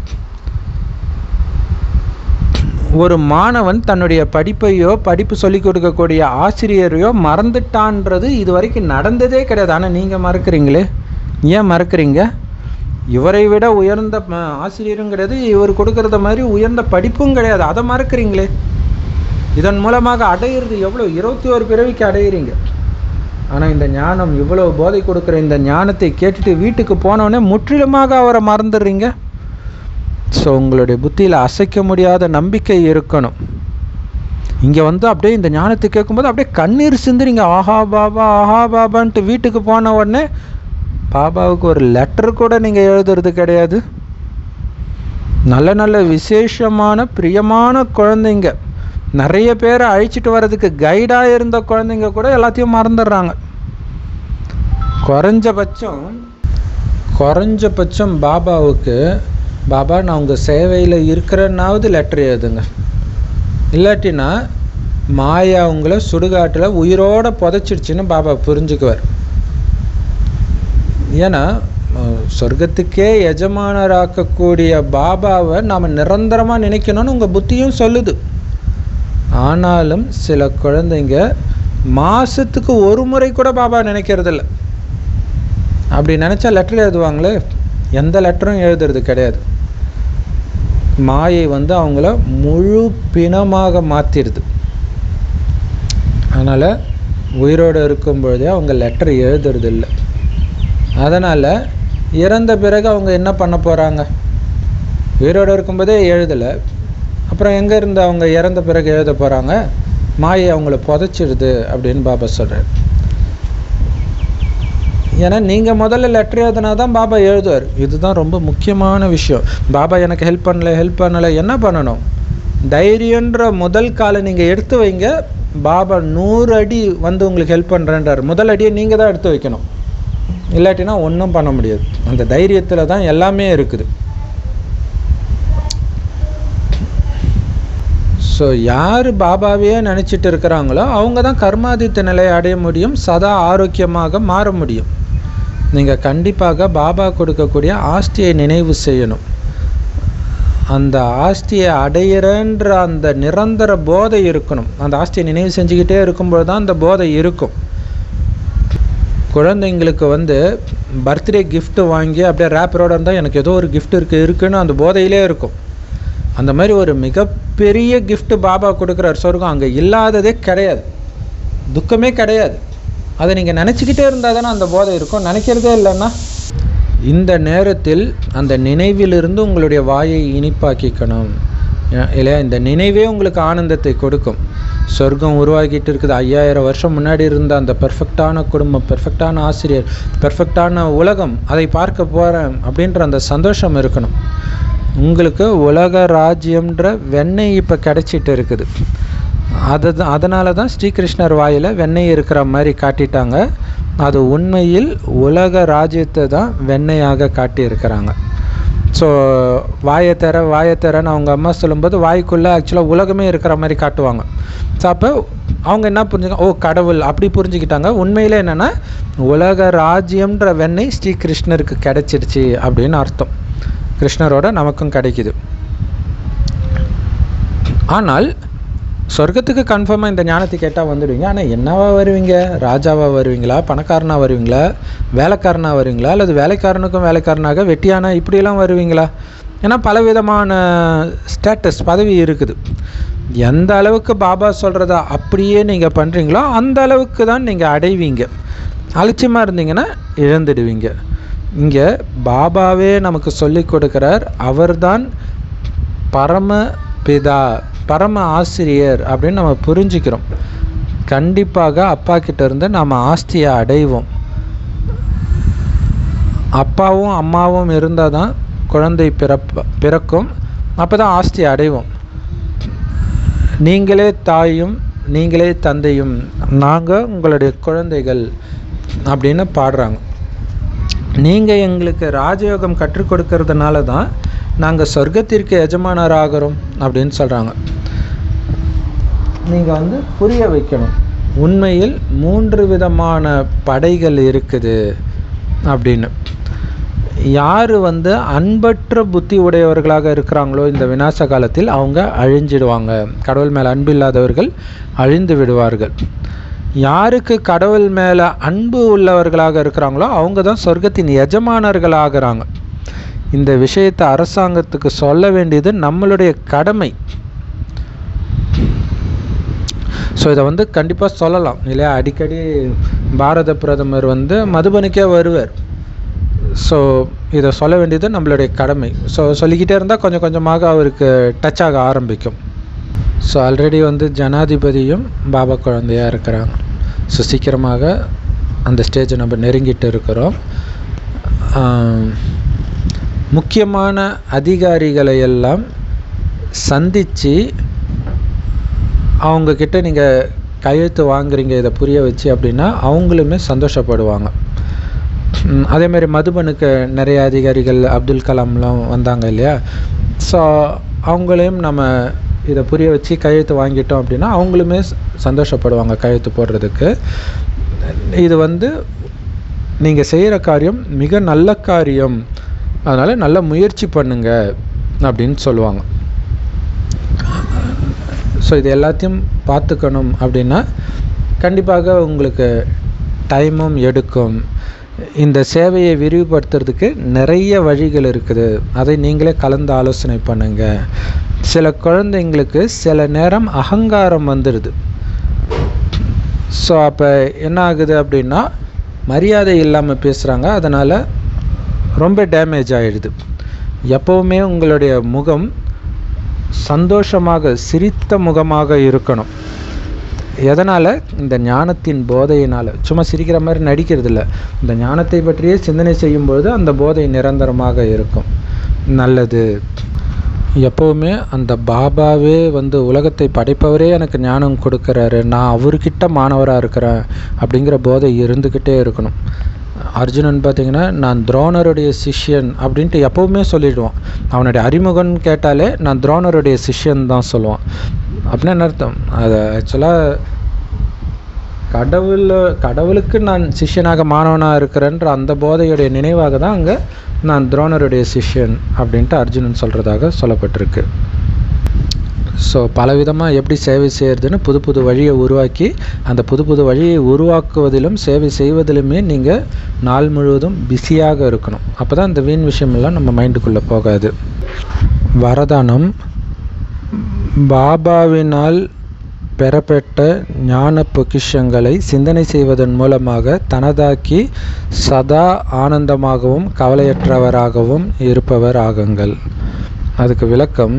ஒரு மாணவன் தன்னுடைய படிப்பையோ படிப்பு சொல்லிக் கொடுக்கக்கூடிய ஆசிரியரையோ மறந்துட்டான்றது இது வரைக்கும் நடந்ததே கிடையாது ஆனால் நீங்கள் மறக்கிறீங்களே ஏன் மறக்கிறீங்க இவரை விட உயர்ந்த ம- ஆசிரியரும் கிடையாது இவர் கொடுக்கறத மாதிரி உயர்ந்த படிப்பும் கிடையாது அதை மறக்கிறீங்களே இதன் மூலமாக அடையிறது எவ்வளோ இருபத்தி ஒரு பிறவிக்கு அடையிறீங்க ஆனால் இந்த ஞானம் இவ்வளோ போதை கொடுக்குற இந்த ஞானத்தை கேட்டுட்டு வீட்டுக்கு போனோடனே முற்றிலுமாக அவரை மறந்துடுறீங்க ஸோ உங்களுடைய புத்தியில் அசைக்க முடியாத நம்பிக்கை இருக்கணும் இங்கே வந்து அப்படியே இந்த ஞானத்தை கேட்கும்போது அப்படியே கண்ணீர் சிந்துறீங்க ஆஹா பாபா ஆஹா பாபான்ட்டு வீட்டுக்கு போன உடனே பாபாவுக்கு ஒரு லெட்டர் கூட நீங்கள் எழுதுறது கிடையாது நல்ல நல்ல விசேஷமான பிரியமான குழந்தைங்க நிறைய பேரை அழைச்சிட்டு வர்றதுக்கு கைடாக இருந்த குழந்தைங்க கூட எல்லாத்தையும் மறந்துடுறாங்க குறைஞ்சபட்சம் குறைஞ்சபட்சம் பாபாவுக்கு பாபா நான் உங்கள் சேவையில் இருக்கிறனாவது லெட்டர் எழுதுங்க இல்லாட்டினா மாயா உங்களை சுடுகாட்டில் உயிரோட புதைச்சிடுச்சின்னு பாபா புரிஞ்சுக்குவார் ஏன்னா அஹ், சொர்க்கத்துக்கே எஜமானராக்கக்கூடிய பாபாவை நாம் நிரந்தரமாக நினைக்கணும்னு உங்கள் புத்தியும் சொல்லுது ஆனாலும் சில குழந்தைங்க மாதத்துக்கு ஒரு முறை கூட பாபா நினைக்கிறதில்ல அப்படி நினச்சா லெட்டர் எழுதுவாங்களே எந்த லெட்டரும் எழுதுறது கிடையாது மாயை வந்து அவங்கள முழு பிணமாக மாற்றிடுது அதனால் உயிரோடு இருக்கும் பொழுதே அவங்க லெட்டர் எழுதுறது இல்லை அதனால் இறந்த பிறகு அவங்க என்ன பண்ண போகிறாங்க உயிரோடு இருக்கும்போதே எழுதலை அப்புறம் எங்கே இருந்து அவங்க இறந்த பிறகு எழுத போகிறாங்க மாயை அவங்கள புதைச்சிடுது அப்படின்னு பாபா சொல்கிறார் ஏன்னா நீங்கள் முதல்ல லெட்டர் எழுதுனா தான் பாபா எழுதுவார் இதுதான் ரொம்ப முக்கியமான விஷயம் பாபா எனக்கு ஹெல்ப் பண்ணல ஹெல்ப் பண்ணலை என்ன பண்ணணும் தைரியன்ற முதல் காலை நீங்கள் எடுத்து வைங்க பாபா நூறு அடி வந்து உங்களுக்கு ஹெல்ப் பண்ணுறேன்றார் முதல் அடியை நீங்கள் தான் எடுத்து வைக்கணும் இல்லாட்டினா ஒன்றும் பண்ண முடியாது அந்த தைரியத்தில் தான் எல்லாமே இருக்குது ஸோ யார் பாபாவையே நினச்சிட்டு இருக்கிறாங்களோ அவங்க தான் கர்மாதித்த நிலையை அடைய முடியும் சதா ஆரோக்கியமாக மாற முடியும் நீங்கள் கண்டிப்பாக பாபா கொடுக்கக்கூடிய ஆஸ்தியை நினைவு செய்யணும் அந்த ஆஸ்தியை அடையிறன்ற அந்த நிரந்தர போதை இருக்கணும் அந்த ஆஸ்தியை நினைவு செஞ்சுக்கிட்டே இருக்கும்போது தான் அந்த போதை இருக்கும் குழந்தைங்களுக்கு வந்து பர்த்டே gift வாங்கி அப்படியே ரேப்பரோட இருந்தால் எனக்கு ஏதோ ஒரு gift இருக்குது இருக்குன்னு அந்த போதையிலே இருக்கும் அந்த மாதிரி ஒரு மிகப்பெரிய gift பாபா கொடுக்குறார் சொர்க்கம் அங்கே இல்லாததே கிடையாது துக்கமே கிடையாது அதை நீங்கள் நினச்சிக்கிட்டே இருந்தால் தானே அந்த போதை இருக்கும் நினைக்கிறதே இல்லைன்னா இந்த நேரத்தில் அந்த நினைவிலிருந்து உங்களுடைய வாயை இனிப்பாக்கிக்கணும் ஏன் இல்லையா இந்த நினைவே உங்களுக்கு ஆனந்தத்தை கொடுக்கும் சொர்க்கம் உருவாக்கிட்டு இருக்குது ஐயாயிரம் வருஷம் முன்னாடி இருந்த அந்த பெர்ஃபெக்டான குடும்பம் பெர்ஃபெக்டான ஆசிரியர் பெர்ஃபெக்டான உலகம் அதை பார்க்க போகிறேன் அப்படின்ற அந்த சந்தோஷம் இருக்கணும் உங்களுக்கு உலக ராஜ்யம்ன்ற வெண்ணெய் இப்போ கிடைச்சிட்டு இருக்குது அது அதனால தான் ஸ்ரீகிருஷ்ணர் வாயில் வெண்ணெய் இருக்கிற மாதிரி காட்டிட்டாங்க அது உண்மையில் உலக ராஜ்யத்தை தான் வெண்ணெயாக காட்டியிருக்கிறாங்க ஸோ வாயை தர வாயை தரன்னு அவங்க அம்மா சொல்லும்போது வாய்க்குள்ளே ஆக்சுவலாக உலகமே இருக்கிற மாதிரி காட்டுவாங்க ஸோ அப்போ அவங்க என்ன புரிஞ்சுக்க ஓ கடவுள் அப்படி புரிஞ்சுக்கிட்டாங்க உண்மையில் என்னென்னா உலக ராஜ்யம்ன்ற வெண்ணெய் ஸ்ரீ கிருஷ்ணருக்கு கிடைச்சிடுச்சு அப்படின்னு அர்த்தம் கிருஷ்ணரோட நமக்கும் கிடைக்குது ஆனால் சொர்க்கத்துக்கு கன்ஃபார்மாக இந்த ஞானத்தை கேட்டால் வந்துடுவீங்க ஆனால் என்னவா வருவீங்க ராஜாவா வருவீங்களா பணக்காரனா வருவீங்களா வேலைக்காரனா வருவீங்களா அல்லது வேலைக்காரனுக்கும் வேலைக்காரனாக வெட்டியானா இப்படியெல்லாம் வருவீங்களா ஏன்னா பலவிதமான ஸ்டேட்டஸ் பதவி இருக்குது எந்த அளவுக்கு பாபா சொல்கிறத அப்படியே நீங்கள் பண்ணுறீங்களோ அந்த அளவுக்கு தான் நீங்கள் அடைவீங்க அலட்சியமாக இருந்தீங்கன்னா இழந்துடுவீங்க இங்கே பாபாவே நமக்கு சொல்லி கொடுக்கிறார் அவர்தான் பரம பிதா பரம ஆசிரியர் அப்படின்னு நம்ம புரிஞ்சுக்கிறோம் கண்டிப்பாக அப்பா கிட்ட இருந்து நம்ம ஆஸ்தியை அடைவோம் அப்பாவும் அம்மாவும் இருந்தால் தான் குழந்தை பிறப்ப பிறக்கும் அப்போ தான் ஆஸ்தியை அடைவோம் நீங்களே தாயும் நீங்களே தந்தையும் நாங்கள் உங்களுடைய குழந்தைகள் அப்படின்னு பாடுறாங்க நீங்கள் எங்களுக்கு ராஜயோகம் கற்றுக் கொடுக்கறதுனால தான் நாங்கள் சொர்க்கத்திற்கு எஜமானர் ஆகிறோம் அப்படின்னு சொல்கிறாங்க நீங்கள் வந்து புரிய வைக்கணும் உண்மையில் மூன்று விதமான படைகள் இருக்குது அப்படின்னு யார் வந்து அன்பற்ற புத்தி உடையவர்களாக இருக்கிறாங்களோ இந்த விநாச காலத்தில் அவங்க அழிஞ்சிடுவாங்க கடவுள் மேலே அன்பு இல்லாதவர்கள் அழிந்து விடுவார்கள் யாருக்கு கடவுள் மேலே அன்பு உள்ளவர்களாக இருக்கிறாங்களோ அவங்க தான் சொர்க்கத்தின் எஜமானர்கள் ஆகிறாங்க இந்த விஷயத்தை அரசாங்கத்துக்கு சொல்ல வேண்டியது நம்மளுடைய கடமை ஸோ இதை வந்து கண்டிப்பாக சொல்லலாம் இல்லையா அடிக்கடி பாரத பிரதமர் வந்து மதுபனுக்கே வருவார் ஸோ இதை சொல்ல வேண்டியது நம்மளுடைய கடமை ஸோ சொல்லிக்கிட்டே இருந்தால் கொஞ்சம் கொஞ்சமாக அவருக்கு டச் ஆக ஆரம்பிக்கும் ஸோ ஆல்ரெடி வந்து ஜனாதிபதியும் பாபா குழந்தையாக இருக்கிறாங்க ஸோ சீக்கிரமாக அந்த ஸ்டேஜை நம்ம நெருங்கிட்டு இருக்கிறோம் ஆம், முக்கியமான அதிகாரிகளை எல்லாம் சந்தித்து அவங்கக்கிட்ட நீங்கள் கையெழுத்து வாங்குறீங்க இதை புரிய வச்சு அப்படின்னா அவங்களுமே சந்தோஷப்படுவாங்க ம், அதே மாதிரி மதுபனுக்கு நிறைய அதிகாரிகள் அப்துல் கலாம்லாம் வந்தாங்க இல்லையா ஸோ அவங்களையும் நம்ம இதை புரிய வச்சு கையெழுத்து வாங்கிட்டோம் அப்படின்னா அவங்களுமே ச- சந்தோஷப்படுவாங்க கையெழுத்து போடுறதுக்கு இது வந்து நீங்கள் செய்கிற காரியம் மிக நல்ல காரியம் அதனால் நல்ல முயற்சி பண்ணுங்க அப்படின்னு சொல்லுவாங்க ஸோ ஸோ இது எல்லாத்தையும் பார்த்துக்கணும் அப்படின்னா கண்டிப்பாக உங்களுக்கு டைமும் எடுக்கும் இந்த சேவையை விரிவுபடுத்துறதுக்கு நிறைய வழிகள் இருக்குது அதை நீங்களே கலந்து ஆலோசனை பண்ணுங்கள் சில குழந்தைங்களுக்கு சில நேரம் அகங்காரம் வந்துடுது ஸோ அப்போ என்ன ஆகுது அப்படின்னா மரியாதை இல்லாமல் பேசுகிறாங்க அதனால் ரொம்ப டேமேஜ் ஆகிடுது எப்போவுமே உங்களுடைய முகம் சந்தோஷமாக சிரித்த முகமாக இருக்கணும் எதனால் இந்த ஞானத்தின் போதையினால் சும்மா சிரிக்கிற மாதிரி நடிக்கிறது இல்லை இந்த ஞானத்தை பற்றியே சிந்தனை செய்யும்பொழுது அந்த போதை நிரந்தரமாக இருக்கும் நல்லது எப்போவுமே அந்த பாபாவே வந்து உலகத்தை படைப்பவரே எனக்கு ஞானம் கொடுக்குறாரு நான் அவர்கிட்ட மாணவராக இருக்கிறேன் அப்படிங்கிற போதை இருந்துக்கிட்டே இருக்கணும் அர்ஜுனன் பார்த்தீங்கன்னா நான் துரோணருடைய சிஷ்யன் அப்படின்ட்டு எப்போவுமே சொல்லிடுவான் அவனுடைய அறிமுகம்னு கேட்டாலே நான் துரோணருடைய சிஷ்யன் தான் சொல்லுவான் அப்படின்னா என்ன அர்த்தம் அது ஆக்சுவலாக கடவுள் கடவுளுக்கு நான் சிஷ்யனாக மாணவனாக இருக்கிறேன்ற அந்த போதையுடைய நினைவாக தான் அங்கே நான் துரோணருடைய சிஷ்யன் அப்படின்ட்டு அர்ஜுனன் சொல்கிறதாக சொல்லப்பட்டிருக்கு ஸோ பலவிதமாக எப்படி சேவை செய்கிறதுன்னு புது புது வழியை உருவாக்கி அந்த புது புது வழியை உருவாக்குவதிலும் சேவை செய்வதிலுமே நீங்கள் நாள் முழுவதும் பிஸியாக இருக்கணும் அப்போ தான் இந்த வீண் விஷயமெல்லாம் நம்ம மைண்டுக்குள்ளே போகாது வரதானம் பாபாவினால் பெறப்பட்ட ஞான பொக்கிஷங்களை சிந்தனை செய்வதன் மூலமாக தனதாக்கி சதா ஆனந்தமாகவும் கவலையற்றவராகவும் இருப்பவர் ஆகுங்கள் அதுக்கு விளக்கம்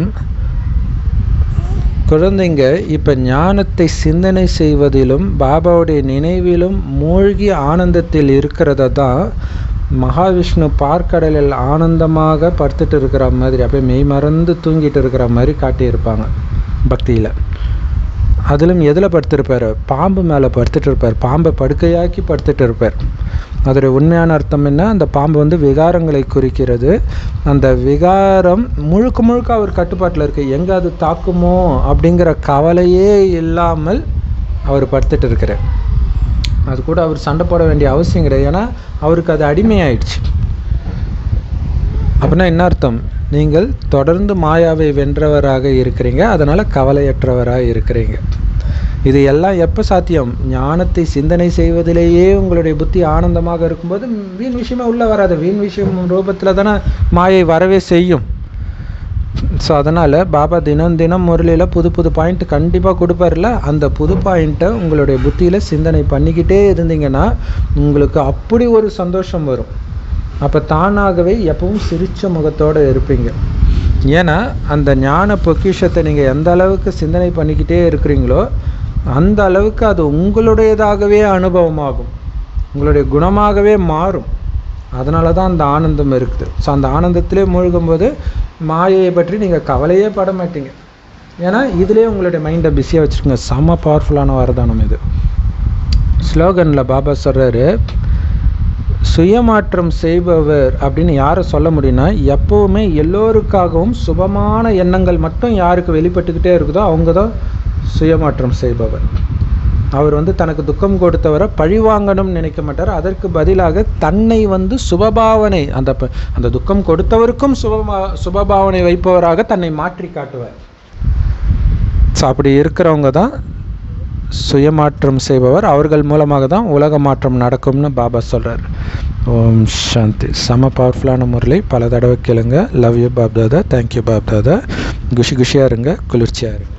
குழந்தைங்க இப்போ ஞானத்தை சிந்தனை செய்வதிலும் பாபாவுடைய நினைவிலும் மூழ்கி ஆனந்தத்தில் இருக்கிறத தான் மகாவிஷ்ணு பார்க்கடலில் ஆனந்தமாக படுத்துட்டு இருக்கிற மாதிரி அப்படியே மெய் மறந்து தூங்கிட்டு இருக்கிற மாதிரி காட்டியிருப்பாங்க பக்தியில் அதிலும் எதில் படுத்திருப்பார் பாம்பு மேலே படுத்துட்டு இருப்பார் பாம்பை படுக்கையாக்கி படுத்துட்டு இருப்பார் அதோடைய உண்மையான அர்த்தம் என்ன அந்த பாம்பு வந்து விகாரங்களை குறிக்கிறது அந்த விகாரம் முழுக்க முழுக்க அவர் கட்டுப்பாட்டில் இருக்குது எங்கே அது தாக்குமோ அப்படிங்கிற கவலையே இல்லாமல் அவர் படுத்துட்டு இருக்கிறார் அது கூட அவர் சண்டை போட வேண்டிய அவசியம் கிடையாது ஏன்னா அவருக்கு அது அடிமையாயிடுச்சு அப்படின்னா என்ன அர்த்தம் நீங்கள் தொடர்ந்து மாயாவை வென்றவராக இருக்கிறீங்க அதனால் கவலையற்றவராக இருக்கிறீங்க இது எல்லாம் எப்போ சாத்தியம் ஞானத்தை சிந்தனை செய்வதிலேயே உங்களுடைய புத்தி ஆனந்தமாக இருக்கும்போது வீண் விஷயமே உள்ளே வராது வீண் விஷயம் ரூபத்தில் தானே மாயை வரவே செய்யும் ஸோ அதனால் பாபா தினம் தினம் முரளியில் புது புது பாயிண்ட் கண்டிப்பாக கொடுப்பார்ல அந்த புது பாயிண்ட்டை உங்களுடைய புத்தியில் சிந்தனை பண்ணிக்கிட்டே இருந்தீங்கன்னா உங்களுக்கு அப்படி ஒரு சந்தோஷம் வரும் அப்போ தானாகவே எப்பவும் சிரித்த முகத்தோடு இருப்பீங்க ஏன்னா அந்த ஞான பொக்கிஷத்தை நீங்கள் எந்த அளவுக்கு சிந்தனை பண்ணிக்கிட்டே இருக்கிறீங்களோ அந்த அளவுக்கு அது உங்களுடையதாகவே அனுபவமாகும் உங்களுடைய குணமாகவே மாறும் அதனால தான் அந்த ஆனந்தம் இருக்குது ஸோ அந்த ஆனந்தத்திலே மூழ்கும்போது மாயையை பற்றி நீங்கள் கவலையே பட மாட்டீங்க ஏன்னா இதிலே உங்களுடைய மைண்டை பிஸியாக வச்சுருங்க செம்ம பவர்ஃபுல்லான வரதானம் இது ஸ்லோகனில் பாபா சொல்கிறாரு சுயமாற்றம் செய்பவர் அப்படின்னு யாரை சொல்ல முடியும்னா எப்போவுமே எல்லோருக்காகவும் சுபமான எண்ணங்கள் மட்டும் யாருக்கு வெளிப்பட்டுக்கிட்டே இருக்குதோ அவங்க தான் சுயமாற்றம் செய்பவர் அவர் வந்து தனக்கு துக்கம் கொடுத்தவரை பழி வாங்கணும்னு நினைக்க மாட்டார் அதற்கு பதிலாக தன்னை வந்து சுபபாவனை அந்த ப- அந்த துக்கம் கொடுத்தவருக்கும் சுபமா சுபபாவனை வைப்பவராக தன்னை மாற்றி காட்டுவார் ஸோ அப்படி இருக்கிறவங்க தான் சுயமாற்றம் செய்பவர் அவர்கள் மூலமாக தான் உலக மாற்றம் நடக்கும்னு பாபா சொல்கிறார் ஓம் சாந்தி செம பவர்ஃபுல்லான முரளி பல தடவை கேளுங்க love you Bap Dada thank you Bap Dada குஷி குஷியாக இருங்க குளிர்ச்சியாக இருங்க